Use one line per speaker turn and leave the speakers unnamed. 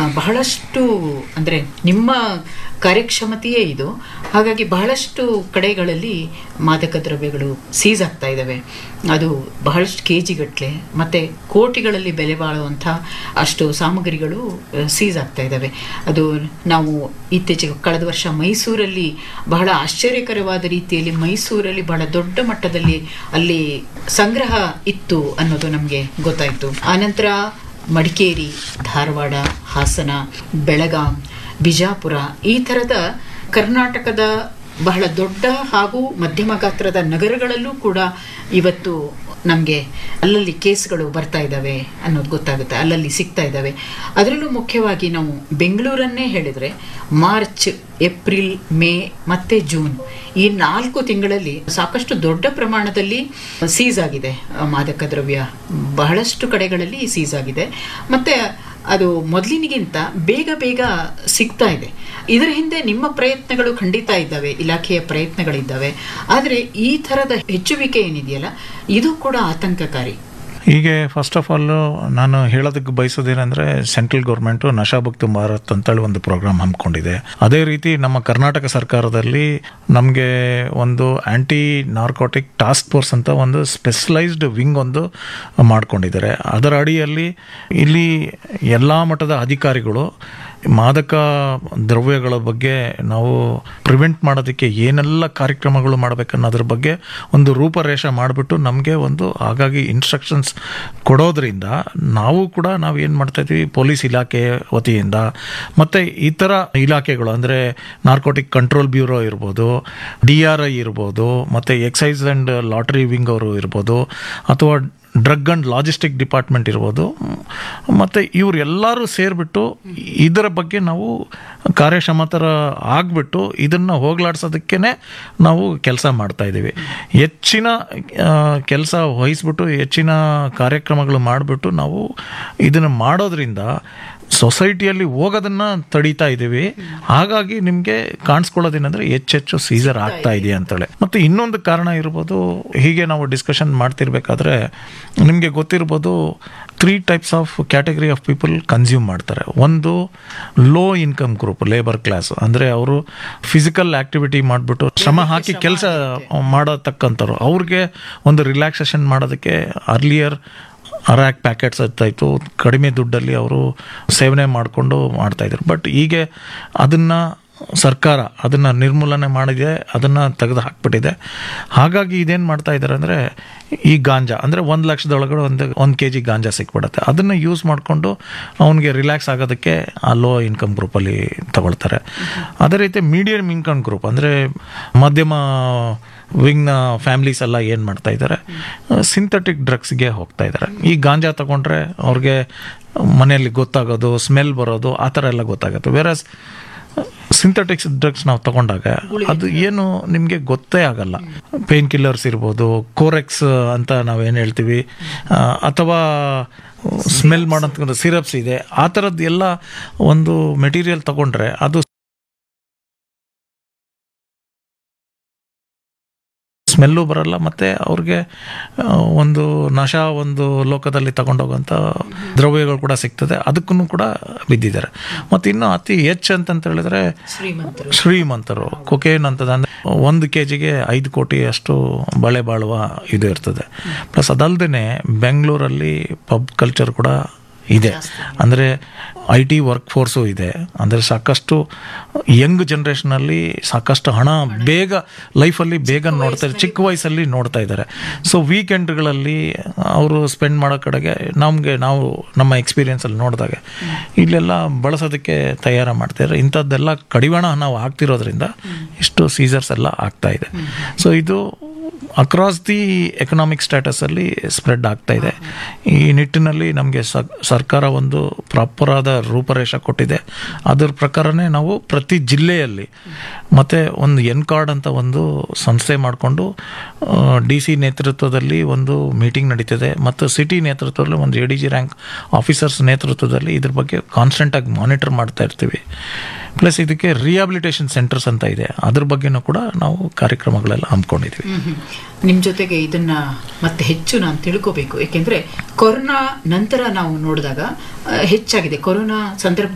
ಬಹಳಷ್ಟು ಅಂದರೆ ನಿಮ್ಮ ಕಾರ್ಯಕ್ಷಮತೆಯೇ ಇದು ಹಾಗಾಗಿ ಬಹಳಷ್ಟು ಕಡೆಗಳಲ್ಲಿ ಮಾದಕ ದ್ರವ್ಯಗಳು ಸೀಸ್ ಆಗ್ತಾ ಇದ್ದಾವೆ ಅದು ಬಹಳಷ್ಟು ಕೆ ಜಿಗಟ್ಟಲೆ ಮತ್ತು ಕೋಟಿಗಳಲ್ಲಿ ಬೆಲೆ ಬಾಳುವಂಥ ಅಷ್ಟು ಸಾಮಗ್ರಿಗಳು ಸೀಸ್ ಆಗ್ತಾ ಇದ್ದಾವೆ ಅದು ನಾವು ಇತ್ತೀಚೆಗೆ ಕಳೆದ ವರ್ಷ ಮೈಸೂರಲ್ಲಿ ಬಹಳ ಆಶ್ಚರ್ಯಕರವಾದ ರೀತಿಯಲ್ಲಿ ಮೈಸೂರಲ್ಲಿ ಬಹಳ ದೊಡ್ಡ ಮಟ್ಟದಲ್ಲಿ ಅಲ್ಲಿ ಸಂಗ್ರಹ ಇತ್ತು ಅನ್ನೋದು ನಮಗೆ ಗೊತ್ತಾಯಿತು ಆನಂತರ ಮಡಿಕೇರಿ ಧಾರವಾಡ ಹಾಸನ ಬೆಳಗಾಂ ಬಿಜಾಪುರ ಈ ಥರದ ಕರ್ನಾಟಕದ ಬಹಳ ದೊಡ್ಡ ಹಾಗೂ ಮಧ್ಯಮ ಗಾತ್ರದ ನಗರಗಳಲ್ಲೂ ಕೂಡ ಇವತ್ತು ನಮಗೆ ಅಲ್ಲಲ್ಲಿ ಕೇಸ್ಗಳು ಬರ್ತಾ ಇದ್ದಾವೆ ಅನ್ನೋದು ಗೊತ್ತಾಗುತ್ತೆ ಅಲ್ಲಲ್ಲಿ ಸಿಗ್ತಾ ಇದ್ದಾವೆ ಅದರಲ್ಲೂ ಮುಖ್ಯವಾಗಿ ನಾವು ಬೆಂಗಳೂರನ್ನೇ ಹೇಳಿದರೆ ಮಾರ್ಚ್ ಏಪ್ರಿಲ್ ಮೇ ಮತ್ತು ಜೂನ್ ಈ ನಾಲ್ಕು ತಿಂಗಳಲ್ಲಿ ಸಾಕಷ್ಟು ದೊಡ್ಡ ಪ್ರಮಾಣದಲ್ಲಿ ಸೀಸ್ ಆಗಿದೆ ಮಾದಕ ದ್ರವ್ಯ ಬಹಳಷ್ಟು ಕಡೆಗಳಲ್ಲಿ ಸೀಸ್ ಆಗಿದೆ ಮತ್ತು ಅದು ಮೊದಲಿನಿಗಿಂತ ಬೇಗ ಬೇಗ ಸಿಗ್ತಾ ಇದೆ ಇದರ ಹಿಂದೆ ನಿಮ್ಮ ಪ್ರಯತ್ನಗಳು ಖಂಡಿತ ಇದ್ದಾವೆ ಇಲಾಖೆಯ ಪ್ರಯತ್ನಗಳಿದ್ದಾವೆ ಆದರೆ ಈ ಥರದ ಹೆಚ್ಚುವಿಕೆ ಏನಿದೆಯಲ್ಲ ಇದು ಕೂಡ ಆತಂಕಕಾರಿ
ಹೀಗೆ ಫಸ್ಟ್ ಆಫ್ ಆಲ್ ನಾನು ಹೇಳೋದಕ್ಕೆ ಬಯಸೋದೇನೆಂದ್ರೆ ಸೆಂಟ್ರಲ್ ಗೌರ್ಮೆಂಟು ನಶಾಭಕ್ತಿ ಭಾರತ್ ಅಂತೇಳಿ ಒಂದು ಪ್ರೋಗ್ರಾಮ್ ಹಮ್ಮಿಕೊಂಡಿದೆ ಅದೇ ರೀತಿ ನಮ್ಮ ಕರ್ನಾಟಕ ಸರ್ಕಾರದಲ್ಲಿ ನಮಗೆ ಒಂದು ಆಂಟಿ ನಾರ್ಕೋಟಿಕ್ ಟಾಸ್ಕ್ ಫೋರ್ಸ್ ಅಂತ ಒಂದು ಸ್ಪೆಷಲೈಸ್ಡ್ ವಿಂಗ್ ಒಂದು ಮಾಡ್ಕೊಂಡಿದ್ದಾರೆ ಅದರ ಅಡಿಯಲ್ಲಿ ಇಲ್ಲಿ ಎಲ್ಲ ಮಟ್ಟದ ಅಧಿಕಾರಿಗಳು ಮಾದಕ ದ್ರವ್ಯಗಳ ಬಗ್ಗೆ ನಾವು ಪ್ರಿವೆಂಟ್ ಮಾಡೋದಕ್ಕೆ ಏನೆಲ್ಲ ಕಾರ್ಯಕ್ರಮಗಳು ಮಾಡಬೇಕನ್ನೋದ್ರ ಬಗ್ಗೆ ಒಂದು ರೂಪರೇಷ ಮಾಡಿಬಿಟ್ಟು ನಮಗೆ ಒಂದು ಹಾಗಾಗಿ ಇನ್ಸ್ಟ್ರಕ್ಷನ್ಸ್ ಕೊಡೋದ್ರಿಂದ ನಾವು ಕೂಡ ನಾವು ಏನು ಮಾಡ್ತಾ ಇದ್ವಿ ಪೊಲೀಸ್ ಇಲಾಖೆ ವತಿಯಿಂದ ಮತ್ತು ಇತರ ಇಲಾಖೆಗಳು ಅಂದರೆ ನಾರ್ಕೋಟಿಕ್ ಕಂಟ್ರೋಲ್ ಬ್ಯೂರೋ ಇರ್ಬೋದು ಡಿ ಆರ್ ಐ ಇರ್ಬೋದು ಮತ್ತು ಎಕ್ಸೈಸ್ ಆ್ಯಂಡ್ ಲಾಟ್ರಿ ವಿಂಗ್ ಅವರು ಇರ್ಬೋದು ಅಥವಾ ಡ್ರಗ್ ಆ್ಯಂಡ್ ಲಾಜಿಸ್ಟಿಕ್ ಡಿಪಾರ್ಟ್ಮೆಂಟ್ ಇರ್ಬೋದು ಮತ್ತು ಇವರೆಲ್ಲರೂ ಸೇರಿಬಿಟ್ಟು ಇದರ ಬಗ್ಗೆ ನಾವು ಕಾರ್ಯಕ್ಷಮತರ ಆಗಿಬಿಟ್ಟು ಇದನ್ನು ಹೋಗ್ಲಾಡ್ಸೋದಕ್ಕೇ ನಾವು ಕೆಲಸ ಮಾಡ್ತಾ ಇದ್ದೀವಿ ಹೆಚ್ಚಿನ ಕೆಲಸ ವಹಿಸ್ಬಿಟ್ಟು ಹೆಚ್ಚಿನ ಕಾರ್ಯಕ್ರಮಗಳು ಮಾಡಿಬಿಟ್ಟು ನಾವು ಇದನ್ನು ಮಾಡೋದ್ರಿಂದ ಸೊಸೈಟಿಯಲ್ಲಿ ಹೋಗೋದನ್ನ ತಡೀತಾ ಇದ್ದೀವಿ ಹಾಗಾಗಿ ನಿಮಗೆ ಕಾಣಿಸ್ಕೊಳ್ಳೋದೇನೆಂದ್ರೆ ಹೆಚ್ಚೆಚ್ಚು ಸೀಸರ್ ಆಗ್ತಾ ಇದೆ ಅಂತೇಳಿ ಮತ್ತು ಇನ್ನೊಂದು ಕಾರಣ ಇರ್ಬೋದು ಹೀಗೆ ನಾವು ಡಿಸ್ಕಷನ್ ಮಾಡ್ತಿರ್ಬೇಕಾದ್ರೆ ನಿಮಗೆ ಗೊತ್ತಿರ್ಬೋದು three types of category of people consume ಮಾಡ್ತಾರೆ ಒಂದು low income group labour class ಅಂದರೆ ಅವರು ಫಿಸಿಕಲ್ ಆಕ್ಟಿವಿಟಿ ಮಾಡಿಬಿಟ್ಟು ಶ್ರಮ ಹಾಕಿ ಕೆಲಸ ಮಾಡತಕ್ಕಂಥವ್ರು ಅವ್ರಿಗೆ ಒಂದು ರಿಲ್ಯಾಕ್ಸೇಷನ್ ಮಾಡೋದಕ್ಕೆ ಅರ್ಲಿಯರ್ ಅರ್ಯಾಕ್ ಪ್ಯಾಕೆಟ್ಸ್ ಇರ್ತಾಯಿತ್ತು ಕಡಿಮೆ ದುಡ್ಡಲ್ಲಿ ಅವರು ಸೇವನೆ ಮಾಡಿಕೊಂಡು ಮಾಡ್ತಾಯಿದ್ರು ಬಟ್ ಹೀಗೆ ಅದನ್ನು ಸರ್ಕಾರ ಅದನ್ನು ನಿರ್ಮೂಲನೆ ಮಾಡಿದೆ ಅದನ್ನು ತೆಗೆದು ಹಾಕ್ಬಿಟ್ಟಿದೆ ಹಾಗಾಗಿ ಇದೇನು ಮಾಡ್ತಾ ಇದ್ದಾರೆ ಅಂದರೆ ಈ ಗಾಂಜಾ ಅಂದರೆ ಒಂದು ಲಕ್ಷದೊಳಗಡೆ ಒಂದು ಒಂದು ಕೆ ಜಿ ಗಾಂಜಾ ಸಿಕ್ಬಿಡುತ್ತೆ ಅದನ್ನು ಯೂಸ್ ಮಾಡಿಕೊಂಡು ಅವನಿಗೆ ರಿಲ್ಯಾಕ್ಸ್ ಆಗೋದಕ್ಕೆ ಆ ಲೋ ಇನ್ಕಮ್ ಗ್ರೂಪಲ್ಲಿ ತಗೊಳ್ತಾರೆ ಅದೇ ರೀತಿ ಮೀಡಿಯಮ್ ಇನ್ಕಮ್ ಗ್ರೂಪ್ ಅಂದರೆ ಮಧ್ಯಮ ವಿಂಗ್ನ ಫ್ಯಾಮ್ಲೀಸ್ ಎಲ್ಲ ಏನು ಮಾಡ್ತಾ ಇದ್ದಾರೆ ಸಿಂಥೆಟಿಕ್ ಡ್ರಗ್ಸ್ಗೆ ಹೋಗ್ತಾ ಇದ್ದಾರೆ ಈ ಗಾಂಜಾ ತಗೊಂಡ್ರೆ ಅವ್ರಿಗೆ ಮನೆಯಲ್ಲಿ ಗೊತ್ತಾಗೋದು ಸ್ಮೆಲ್ ಬರೋದು ಆ ಥರ ಎಲ್ಲ ಗೊತ್ತಾಗುತ್ತೆ ವೇರಸ್ ಸಿಂಥೆಟಿಕ್ಸ್ ಡ್ರಗ್ಸ್ ನಾವು ತಗೊಂಡಾಗ ಅದು ಏನು ನಿಮಗೆ ಗೊತ್ತೇ ಆಗಲ್ಲ ಪೇನ್ ಕಿಲ್ಲರ್ಸ್ ಇರ್ಬೋದು ಕೋರೆಕ್ಸ್ ಅಂತ ನಾವೇನು ಹೇಳ್ತೀವಿ ಅಥವಾ ಸ್ಮೆಲ್ ಮಾಡೋಂಥ ಸಿರಪ್ಸ್ ಇದೆ ಆ ಥರದ್ದು ಎಲ್ಲ ಒಂದು ಮೆಟೀರಿಯಲ್ ತಗೊಂಡ್ರೆ ಅದು ಸ್ಮೆಲ್ಲು ಬರಲ್ಲ ಮತ್ತು ಅವ್ರಿಗೆ ಒಂದು ನಶಾ ಒಂದು ಲೋಕದಲ್ಲಿ ತಗೊಂಡೋಗೋಂಥ ದ್ರವ್ಯಗಳು ಕೂಡ ಸಿಗ್ತದೆ ಅದಕ್ಕೂ ಕೂಡ ಬಿದ್ದಿದ್ದಾರೆ ಮತ್ತು ಇನ್ನು ಅತಿ ಹೆಚ್ಚು ಅಂತಂತ ಹೇಳಿದ್ರೆ
ಶ್ರೀಮಂತರು
ಶ್ರೀಮಂತರು ಕೊಕೇನ್ ಅಂತದ ಅಂದರೆ ಒಂದು ಕೆ ಜಿಗೆ ಐದು ಕೋಟಿ ಅಷ್ಟು ಬಳೆ ಬಾಳುವ ಇದು ಇರ್ತದೆ ಪ್ಲಸ್ ಅದಲ್ಲದೆ ಬೆಂಗಳೂರಲ್ಲಿ ಪಬ್ ಕಲ್ಚರ್ ಕೂಡ ಇದೆ ಅಂದರೆ ಐ ಟಿ ವರ್ಕ್ ಫೋರ್ಸು ಇದೆ ಅಂದರೆ ಸಾಕಷ್ಟು ಯಂಗ್ ಜನ್ರೇಷನಲ್ಲಿ ಸಾಕಷ್ಟು ಹಣ ಬೇಗ ಲೈಫಲ್ಲಿ ಬೇಗ ನೋಡ್ತಾ ಇದ್ದಾರೆ ಚಿಕ್ಕ ವಯಸ್ಸಲ್ಲಿ ನೋಡ್ತಾ ಇದ್ದಾರೆ ಸೊ ವೀಕೆಂಡ್ಗಳಲ್ಲಿ ಅವರು ಸ್ಪೆಂಡ್ ಮಾಡೋ ಕಡೆಗೆ ನಮಗೆ ನಾವು ನಮ್ಮ ಎಕ್ಸ್ಪೀರಿಯನ್ಸಲ್ಲಿ ನೋಡಿದಾಗ ಇಲ್ಲೆಲ್ಲ ಬಳಸೋದಕ್ಕೆ ತಯಾರು ಮಾಡ್ತಾರೆ ಇಂಥದ್ದೆಲ್ಲ ಕಡಿವಾಣ ನಾವು ಆಗ್ತಿರೋದ್ರಿಂದ ಇಷ್ಟು ಸೀಸರ್ಸ್ ಎಲ್ಲ ಆಗ್ತಾ ಇದೆ ಸೊ ಇದು ಅಕ್ರಾಸ್ ದಿ ಎಕನಾಮಿಕ್ ಸ್ಟೇಟಸಲ್ಲಿ ಸ್ಪ್ರೆಡ್ ಆಗ್ತಾ ಇದೆ ಈ ನಿಟ್ಟಿನಲ್ಲಿ ನಮಗೆ ಸರ್ಕಾರ ಒಂದು ಪ್ರಾಪರ್ ಆದ ರೂಪರೇಷ ಕೊಟ್ಟಿದೆ ಅದರ ಪ್ರಕಾರನೇ ನಾವು ಪ್ರತಿ ಜಿಲ್ಲೆಯಲ್ಲಿ ಮತ್ತು ಒಂದು ಎನ್ ಕಾರ್ಡ್ ಅಂತ ಒಂದು ಸಂಸ್ಥೆ ಮಾಡಿಕೊಂಡು ಡಿ ಸಿ ನೇತೃತ್ವದಲ್ಲಿ ಒಂದು ಮೀಟಿಂಗ್ ನಡೀತಿದೆ ಮತ್ತು ಸಿಟಿ ನೇತೃತ್ವದಲ್ಲಿ ಒಂದು A D G rank officers ನೇತೃತ್ವದಲ್ಲಿ ಇದ್ರ ಬಗ್ಗೆ ಕಾನ್ಸ್ಟೆಂಟಾಗಿ ಮಾನಿಟರ್ ಮಾಡ್ತಾ ಇರ್ತೀವಿ ಪ್ಲಸ್ ಇದಕ್ಕೆ ರಿಹಾಬಿಲಿಟೇಷನ್ ಸೆಂಟರ್ಸ್ ಅಂತ ಇದೆ ಅದ್ರ ಬಗ್ಗೆನೂ ಕೂಡ ನಾವು ಕಾರ್ಯಕ್ರಮಗಳೆಲ್ಲ ಹಮ್ಮಿಕೊಂಡಿದ್ವಿ
ನಿಮ್ಮ ಜೊತೆಗೆ ಇದನ್ನ ಮತ್ತೆ ಹೆಚ್ಚು ನಾನು ತಿಳ್ಕೋಬೇಕು ಏಕೆಂದ್ರೆ ಕೊರೋನಾ ನಂತರ ನಾವು ನೋಡಿದಾಗ ಹೆಚ್ಚಾಗಿದೆ ಕೊರೋನಾ ಸಂದರ್ಭ